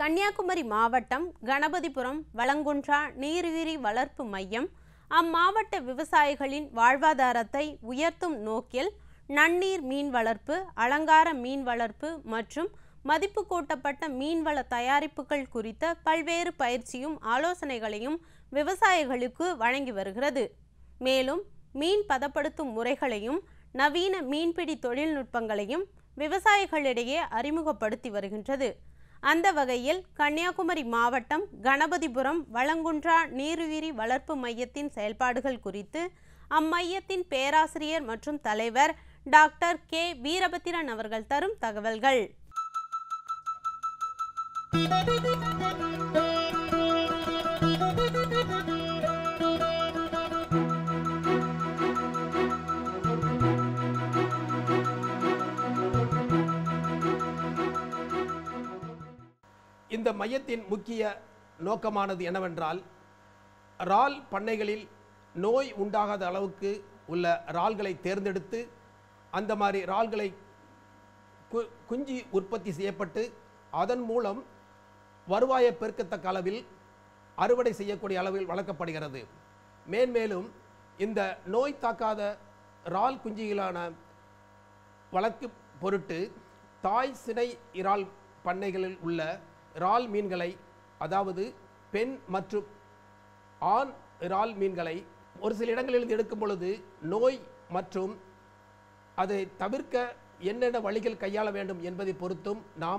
கன்னியாகுமரி மாவட்டம் கணபதிபுரம் வளங்குன்றா நீர்வீரி வளர்ப்பு மையம் அம்மாவட்ட விவசாயிகளின் வாழ்வாதாரத்தை உயர்த்தும் நோக்கில் நன்னீர் மீன் வளர்ப்பு அலங்கார மீன் வளர்ப்பு மற்றும் மதிப்பு கூட்டப்பட்ட மீன்வள தயாரிப்புகள் குறித்த பல்வேறு பயிற்சியும் ஆலோசனைகளையும் விவசாயிகளுக்கு வழங்கி வருகிறது மேலும் மீன் பதப்படுத்தும் முறைகளையும் நவீன மீன்பிடி தொழில்நுட்பங்களையும் விவசாயிகளிடையே அறிமுகப்படுத்தி வருகின்றது அந்த வகையில் கன்னியாகுமரி மாவட்டம் கணபதிபுரம் வளங்குன்றா நீர்வீரி வளர்ப்பு மையத்தின் செயல்பாடுகள் குறித்து அம்மையத்தின் பேராசிரியர் மற்றும் தலைவர் டாக்டர் கே வீரபத்திரன் அவர்கள் தரும் தகவல்கள் இந்த மையத்தின் முக்கிய நோக்கமானது என்னவென்றால் இறால் பண்ணைகளில் நோய் உண்டாகாத அளவுக்கு உள்ள இறால்களை தேர்ந்தெடுத்து அந்த மாதிரி இறால்களை கு- குஞ்சு உற்பத்தி செய்யப்பட்டு அதன் மூலம் வருவாயை பெருக்கத்தக்க அளவில் அறுவடை செய்யக்கூடிய அளவில் வளர்க்கப்படுகிறது மேன்மேலும் இந்த நோய் தாக்காத இறால் குஞ்சுகளான வளர்க்கு பொருட்டு தாய் சினை இறால் பண்ணைகளில் உள்ள இறால் மீன்களை அதாவது பெண் மற்றும் ஆண் இறால் மீன்களை ஒரு சில இடங்களில் எடுக்கும் பொழுது நோய் மற்றும் அதை தவிர்க்க என்னென்ன வழிகள் கையாள வேண்டும் என்பதை பொறுத்தும் நாம்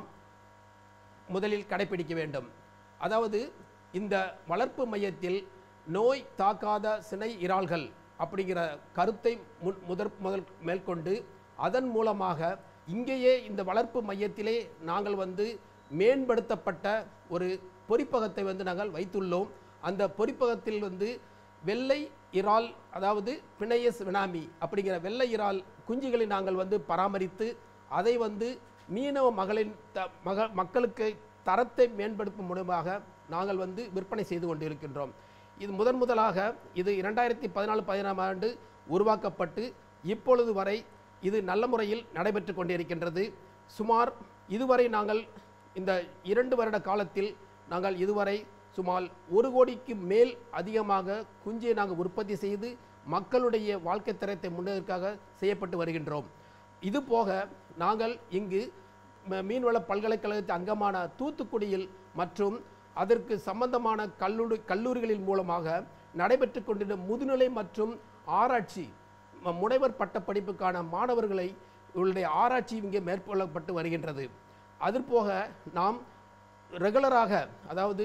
முதலில் கடைபிடிக்க வேண்டும் அதாவது இந்த வளர்ப்பு மையத்தில் நோய் தாக்காத சினை இறால்கள் அப்படிங்கிற கருத்தை முன் முதற் முதல் மேற்கொண்டு அதன் மூலமாக இங்கேயே இந்த வளர்ப்பு மையத்திலே நாங்கள் வந்து மேம்படுத்தப்பட்ட ஒரு பொறிப்பகத்தை வந்து நாங்கள் வைத்துள்ளோம் அந்த பொறிப்பகத்தில் வந்து வெள்ளை இறால் அதாவது பிணையஸ் வினாமி அப்படிங்கிற வெள்ளை இறால் குஞ்சுகளை நாங்கள் வந்து பராமரித்து அதை வந்து மீனவ மகளின் த மக மக்களுக்கு தரத்தை மேம்படுத்தும் மூலமாக நாங்கள் வந்து விற்பனை செய்து கொண்டிருக்கின்றோம் இது முதன் முதலாக இது இரண்டாயிரத்தி பதினாலு பதினாம் ஆண்டு உருவாக்கப்பட்டு இப்பொழுது வரை இது நல்ல முறையில் நடைபெற்று கொண்டிருக்கின்றது சுமார் இதுவரை நாங்கள் இந்த இரண்டு வருட காலத்தில் நாங்கள் இதுவரை சுமார் ஒரு கோடிக்கு மேல் அதிகமாக குஞ்சை நாங்கள் உற்பத்தி செய்து மக்களுடைய வாழ்க்கை தரத்தை முன்னேற்காக செய்யப்பட்டு வருகின்றோம் இது போக நாங்கள் இங்கு ம- மீன்வள பல்கலைக்கழகத்தின் அங்கமான தூத்துக்குடியில் மற்றும் அதற்கு சம்பந்தமான கல்லூரி கல்லூரிகளின் மூலமாக நடைபெற்று கொண்டிருந்த முதுநிலை மற்றும் ஆராய்ச்சி ம- முனைவர் பட்ட படிப்புக்கான மாணவர்களை இவர்களுடைய ஆராய்ச்சி இங்கே மேற்கொள்ளப்பட்டு வருகின்றது அதுபோக நாம் ரெகுலராக அதாவது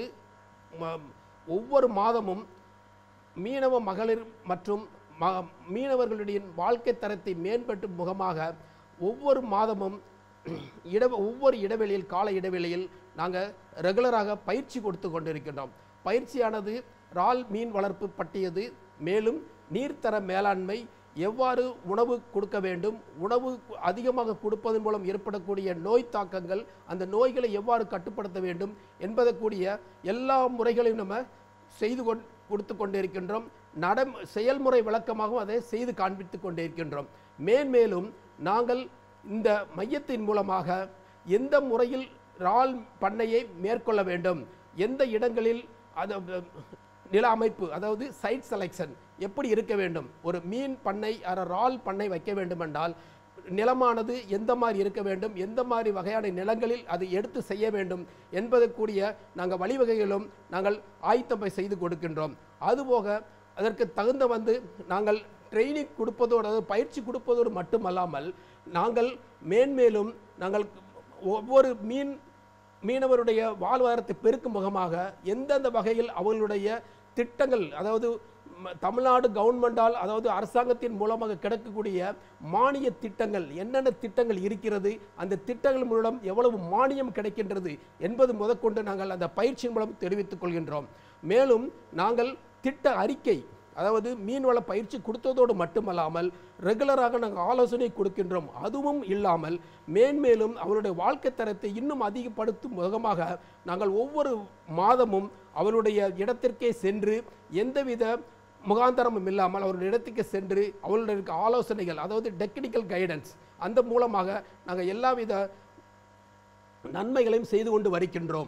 ம- ஒவ்வொரு மாதமும் மீனவ மகளிர் மற்றும் ம மீனவர்களுடைய வாழ்க்கை தரத்தை மேம்படுத்தும் முகமாக ஒவ்வொரு மாதமும் இட ஒவ்வொரு இடைவெளியில் கால இடைவெளியில் நாங்கள் ரெகுலராக பயிற்சி கொடுத்து கொண்டிருக்கின்றோம் பயிற்சியானது இறால் மீன் வளர்ப்பு பற்றியது மேலும் நீர்த்தர மேலாண்மை எவ்வாறு உணவு கொடுக்க வேண்டும் உணவு அதிகமாக கொடுப்பதன் மூலம் ஏற்படக்கூடிய நோய் தாக்கங்கள் அந்த நோய்களை எவ்வாறு கட்டுப்படுத்த வேண்டும் என்பதற்குரிய எல்லா முறைகளையும் நம்ம செய்து கொண் கொடுத்து கொண்டிருக்கின்றோம் நட செயல்முறை விளக்கமாகவும் அதை செய்து காண்பித்து கொண்டிருக்கின்றோம் மேன்மேலும் நாங்கள் இந்த மையத்தின் மூலமாக எந்த முறையில் இறால் பண்ணையை மேற்கொள்ள வேண்டும் எந்த இடங்களில் அது அஹ், நில அமைப்பு அதாவது சைட் செலெக்ஷன் எப்படி இருக்க வேண்டும் ஒரு மீன் பண்ணை அர இறால் பண்ணை வைக்க வேண்டும் என்றால் நிலமானது எந்த மாதிரி இருக்க வேண்டும் எந்த மாதிரி வகையான நிலங்களில் அது எடுத்து செய்ய வேண்டும் என்பதற்குரிய நாங்கள் வழிவகைகளும் நாங்கள் ஆயத்தமை செய்து கொடுக்கின்றோம் அதுபோக அதற்கு தகுந்த வந்து நாங்கள் ட்ரைனிங் கொடுப்பதோடு அதாவது பயிற்சி கொடுப்பதோடு மட்டுமல்லாமல் நாங்கள் மேன்மேலும் நாங்கள் ஒவ்வொரு மீன் மீனவருடைய வாழ்வாதாரத்தை பெருக்கும் முகமாக எந்தெந்த வகையில் அவர்களுடைய திட்டங்கள் அதாவது ம- தமிழ்நாடு கவர்மெண்டால் அதாவது அரசாங்கத்தின் மூலமாக கிடைக்கக்கூடிய மானிய திட்டங்கள் என்னென்ன திட்டங்கள் இருக்கிறது அந்த திட்டங்கள் மூலம் எவ்வளவு மானியம் கிடைக்கின்றது என்பது முதற்கொண்டு நாங்கள் அந்த பயிற்சியின் மூலம் தெரிவித்துக் கொள்கின்றோம் மேலும் நாங்கள் திட்ட அறிக்கை அதாவது மீன்வள பயிற்சி கொடுத்ததோடு மட்டுமல்லாமல் ரெகுலராக நாங்கள் ஆலோசனை கொடுக்கின்றோம் அதுவும் இல்லாமல் மேன்மேலும் அவருடைய வாழ்க்கை தரத்தை இன்னும் அதிகப்படுத்தும் முகமாக நாங்கள் ஒவ்வொரு மாதமும் அவருடைய இடத்திற்கே சென்று எந்தவித முகாந்தரமும் இல்லாமல் அவருடைய இடத்துக்கு சென்று அவர்களுடைய இருக்க ஆலோசனைகள் அதாவது டெக்னிக்கல் கைடன்ஸ் அந்த மூலமாக நாங்கள் எல்லாவித நன்மைகளையும் செய்து கொண்டு வருகின்றோம்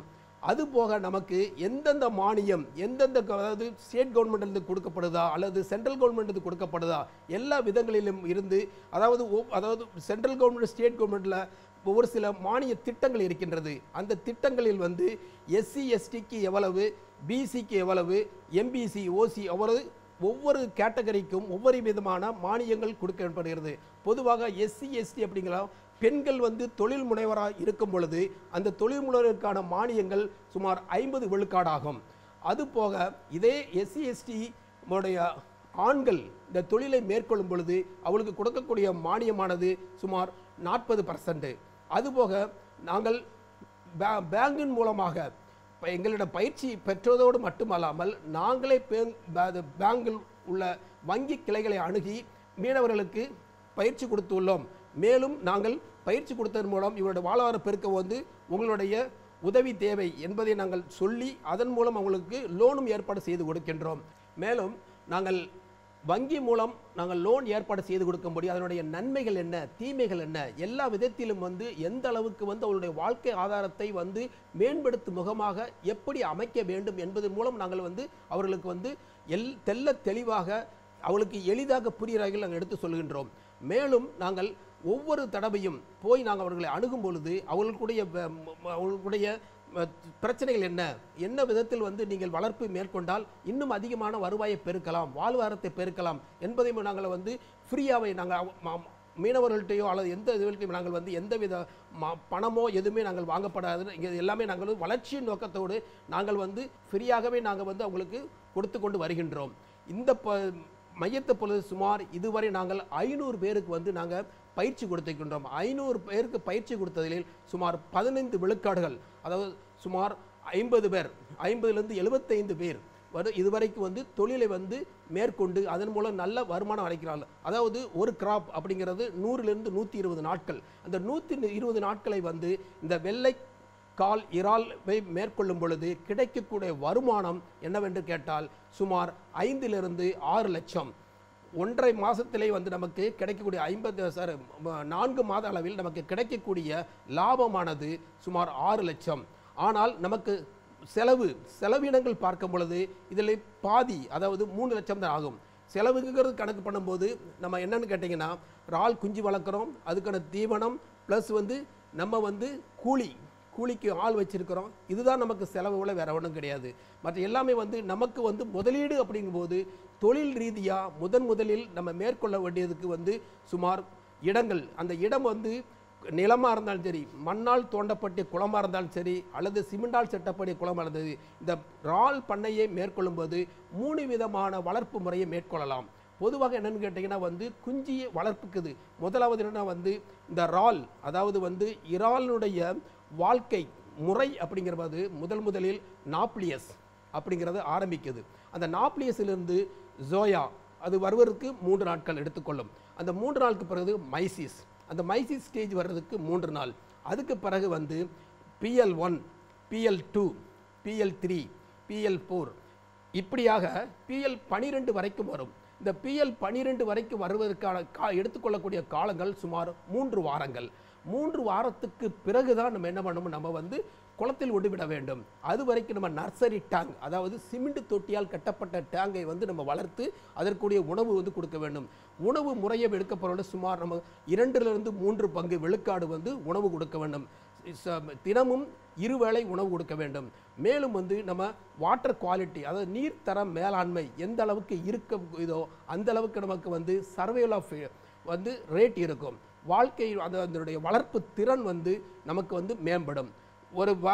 அது போக நமக்கு எந்தெந்த மானியம் எந்தெந்த க- அதாவது ஸ்டேட் கவர்மெண்ட்லேருந்து கொடுக்கப்படுதா அல்லது சென்ட்ரல் கவர்மெண்ட்லேருந்து கொடுக்கப்படுதா எல்லா விதங்களிலும் இருந்து அதாவது ஒவ்- அதாவது சென்ட்ரல் கவர்மெண்ட் ஸ்டேட் கவர்மெண்ட்டில் ஒவ்வொரு சில மானிய திட்டங்கள் இருக்கின்றது அந்த திட்டங்களில் வந்து எஸ்சி எஸ்டிக்கு எவ்வளவு பிசிக்கு எவ்வளவு எம்பிசி ஓசி எவ்வளவு ஒவ்வொரு கேட்டகரிக்கும் ஒவ்வொரு விதமான மானியங்கள் கொடுக்கப்படுகிறது பொதுவாக எஸ்சி எஸ்டி அப்படிங்கிற பெண்கள் வந்து தொழில் முனைவராக இருக்கும் பொழுது அந்த தொழில் முனைவருக்கான மானியங்கள் சுமார் ஐம்பது விழுக்காடாகும் அதுபோக இதே எஸ்சி எஸ்டி உடைய ஆண்கள் இந்த தொழிலை மேற்கொள்ளும் பொழுது அவளுக்கு கொடுக்கக்கூடிய மானியமானது சுமார் நாற்பது பர்சன்ட் அதுபோக நாங்கள் பே- பேங்கின் மூலமாக இப்போ எங்களிடம் பயிற்சி பெற்றதோடு மட்டுமல்லாமல் நாங்களே பேங்க் பே- அது பேங்கில் உள்ள வங்கி கிளைகளை அணுகி மீனவர்களுக்கு பயிற்சி கொடுத்துள்ளோம் மேலும் நாங்கள் பயிற்சி கொடுத்ததன் மூலம் இவருடைய வாழ்வாதார பெருக்க வந்து உங்களுடைய உதவி தேவை என்பதை நாங்கள் சொல்லி அதன் மூலம் அவங்களுக்கு லோனும் ஏற்பாடு செய்து கொடுக்கின்றோம் மேலும் நாங்கள் வங்கி மூலம் நாங்கள் லோன் ஏற்பாடு செய்து கொடுக்கும்படி அதனுடைய நன்மைகள் என்ன தீமைகள் என்ன எல்லா விதத்திலும் வந்து எந்த அளவுக்கு வந்து அவருடைய வாழ்க்கை ஆதாரத்தை வந்து மேம்படுத்தும் முகமாக எப்படி அமைக்க வேண்டும் என்பதன் மூலம் நாங்கள் வந்து அவர்களுக்கு வந்து எல் தெல்ல தெளிவாக அவளுக்கு எளிதாக புரிகிறார்கள் நாங்கள் எடுத்து சொல்கின்றோம் மேலும் நாங்கள் ஒவ்வொரு தடவையும் போய் நாங்கள் அவர்களை அணுகும் பொழுது அவர்களுடைய வ- ம- அவர்களுடைய அஹ், பிரச்சனைகள் என்ன என்ன விதத்தில் வந்து நீங்கள் வளர்ப்பு மேற்கொண்டால் இன்னும் அதிகமான வருவாயை பெருக்கலாம் வாழ்வாரத்தை பெருக்கலாம் என்பதையும் நாங்கள் வந்து ஃப்ரீயாகவே நாங்கள் மீனவர்கள்ட்டையோ அல்லது எந்த இதுவரையும் நாங்கள் வந்து எந்த வித ம- பணமோ எதுவுமே நாங்கள் வாங்கப்படாது இங்கே எல்லாமே நாங்கள் வந்து வளர்ச்சியின் நோக்கத்தோடு நாங்கள் வந்து ஃப்ரீயாகவே நாங்கள் வந்து அவங்களுக்கு கொடுத்து கொண்டு வருகின்றோம் இந்த ப மையத்தை பொழுது சுமார் இதுவரை நாங்கள் ஐநூறு பேருக்கு வந்து நாங்கள் பயிற்சி கொடுத்திருக்கின்றோம் ஐநூறு பேருக்கு பயிற்சி கொடுத்ததில் சுமார் பதினைந்து விழுக்காடுகள் அதாவது சுமார் ஐம்பது பேர் ஐம்பதுலேருந்து எழுபத்தைந்து பேர் வரு இதுவரைக்கும் வந்து தொழிலை வந்து மேற்கொண்டு அதன் மூலம் நல்ல வருமானம் அடைக்கிறார்கள் அதாவது ஒரு கிராப் அப்படிங்கிறது நூறிலிருந்து நூற்றி இருபது நாட்கள் அந்த நூற்றி இருபது நாட்களை வந்து இந்த வெள்ளை கால் இறால்வை மேற்கொள்ளும் பொழுது கிடைக்கக்கூடிய வருமானம் என்னவென்று கேட்டால் சுமார் ஐந்திலிருந்து ஆறு லட்சம் ஒன்றரை மாதத்திலே வந்து நமக்கு கிடைக்கக்கூடிய ஐம்பது சார் ம- நான்கு மாத அளவில் நமக்கு கிடைக்கக்கூடிய லாபமானது சுமார் ஆறு லட்சம் ஆனால் நமக்கு செலவு செலவினங்கள் பார்க்கும் பொழுது இதில் பாதி அதாவது மூணு லட்சம் தான் ஆகும் செலவுங்கிறது கணக்கு பண்ணும்போது நம்ம என்னன்னு கேட்டிங்கன்னா இறால் குஞ்சு வளர்க்குறோம் அதுக்கான தீவனம் ப்ளஸ் வந்து நம்ம வந்து கூலி கூலிக்கு ஆள் வச்சிருக்கிறோம் இதுதான் நமக்கு செலவுல வேற ஒன்றும் கிடையாது மற்ற எல்லாமே வந்து நமக்கு வந்து முதலீடு அப்படிங்கும்போது தொழில் ரீதியாக முதன் முதலில் நம்ம மேற்கொள்ள வேண்டியதுக்கு வந்து சுமார் இடங்கள் அந்த இடம் வந்து நிலமாக இருந்தாலும் சரி மண்ணால் தோண்டப்பட்ட குளமாக இருந்தாலும் சரி அல்லது சிமெண்டால் செட்டப்பட்ட குளமாக இருந்தது இந்த இறால் பண்ணையை மேற்கொள்ளும்போது மூணு விதமான வளர்ப்பு முறையை மேற்கொள்ளலாம் பொதுவாக என்னன்னு கேட்டிங்கன்னா வந்து குஞ்சி வளர்ப்புக்குது முதலாவது என்னன்னா வந்து இந்த இறால் அதாவது வந்து இறாலினுடைய வாழ்க்கை முறை அப்படிங்கிறது முதல் முதலில் நாப்ளியஸ் அப்படிங்கிறது ஆரம்பிக்குது அந்த நாப்ளியஸிலிருந்து ஜோயா அது வருவதற்கு மூன்று நாட்கள் எடுத்துக்கொள்ளும் அந்த மூன்று நாளுக்கு பிறகு மைசிஸ் அந்த மைசிஸ் ஸ்டேஜ் வர்றதுக்கு மூன்று நாள் அதுக்கு பிறகு வந்து PL one PL two PL three PL four இப்படியாக பிஎல் பனிரெண்டு வரைக்கும் வரும் இந்த பிஎல் பனிரெண்டு வரைக்கும் வருவதற்கான கா எடுத்துக்கொள்ளக்கூடிய காலங்கள் சுமார் மூன்று வாரங்கள் மூன்று வாரத்துக்கு பிறகுதான் நம்ம என்ன பண்ணணும் நம்ம வந்து குளத்தில் கொண்டு விட வேண்டும் அது வரைக்கும் நம்ம நர்சரி டேங்க் அதாவது சிமெண்ட் தொட்டியால் கட்டப்பட்ட டேங்கை வந்து நம்ம வளர்த்து அதற்குரிய உணவு வந்து கொடுக்க வேண்டும் உணவு முறையை எடுக்கப்பட சுமார் நம்ம இரண்டிலிருந்து மூன்று பங்கு விழுக்காடு வந்து உணவு கொடுக்க வேண்டும் ச- தினமும் இருவேளை உணவு கொடுக்க வேண்டும் மேலும் வந்து நம்ம வாட்டர் குவாலிட்டி அதாவது நீர் தர மேலாண்மை எந்த அளவுக்கு இருக்க இதோ அந்த அளவுக்கு நமக்கு வந்து சர்வேல் ஆஃப் வந்து ரேட் இருக்கும் வாழ்க்கை அந்த அதனுடைய வளர்ப்பு திறன் வந்து நமக்கு வந்து மேம்படும் ஒரு வா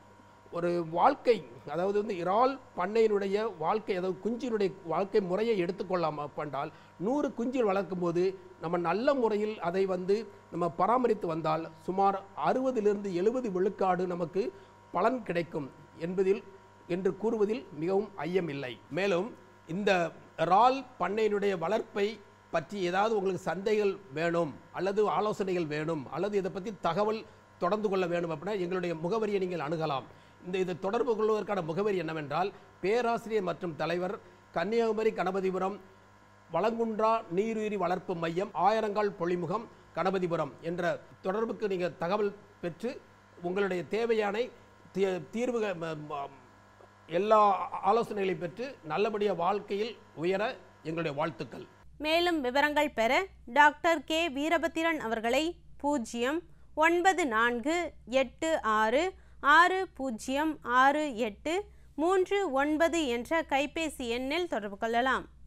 ஒரு வாழ்க்கை அதாவது வந்து இறால் பண்ணையினுடைய வாழ்க்கை அதாவது குஞ்சினுடைய வாழ்க்கை முறையை எடுத்துக்கொள்ளாம பண்ணால் நூறு குஞ்சில் வளர்க்கும் போது நம்ம நல்ல முறையில் அதை வந்து நம்ம பராமரித்து வந்தால் சுமார் அறுபதிலிருந்து எழுபது விழுக்காடு நமக்கு பலன் கிடைக்கும் என்பதில் என்று கூறுவதில் மிகவும் ஐயமில்லை மேலும் இந்த இறால் பண்ணையினுடைய வளர்ப்பை பற்றி ஏதாவது உங்களுக்கு சந்தைகள் வேணும் அல்லது ஆலோசனைகள் வேணும் அல்லது இதை பற்றி தகவல் தொடர்ந்து கொள்ள வேண்டும் அப்படின்னா எங்களுடைய முகவரியை நீங்கள் அணுகலாம் இந்த இதை தொடர்பு கொள்வதற்கான முகவரி என்னவென்றால் பேராசிரியர் மற்றும் தலைவர் கன்னியாகுமரி கணபதிபுரம் வளங்குன்றா நீருயிரி வளர்ப்பு மையம் ஆயிரங்கால் பொழிமுகம் கணபதிபுரம் என்ற தொடர்புக்கு நீங்கள் தகவல் பெற்று உங்களுடைய தேவையான தீ- தீர்வுகள் ம- ம- எல்லா ஆலோசனைகளை பெற்று நல்லபடியாக வாழ்க்கையில் உயர எங்களுடைய வாழ்த்துக்கள் மேலும் விவரங்கள் பெற டாக்டர் கே வீரபத்திரன் அவர்களை பூஜ்ஜியம் ஒன்பது நான்கு எட்டு ஆறு ஆறு பூஜ்ஜியம் ஆறு எட்டு மூன்று ஒன்பது என்ற கைபேசி எண்ணில் தொடர்பு கொள்ளலாம்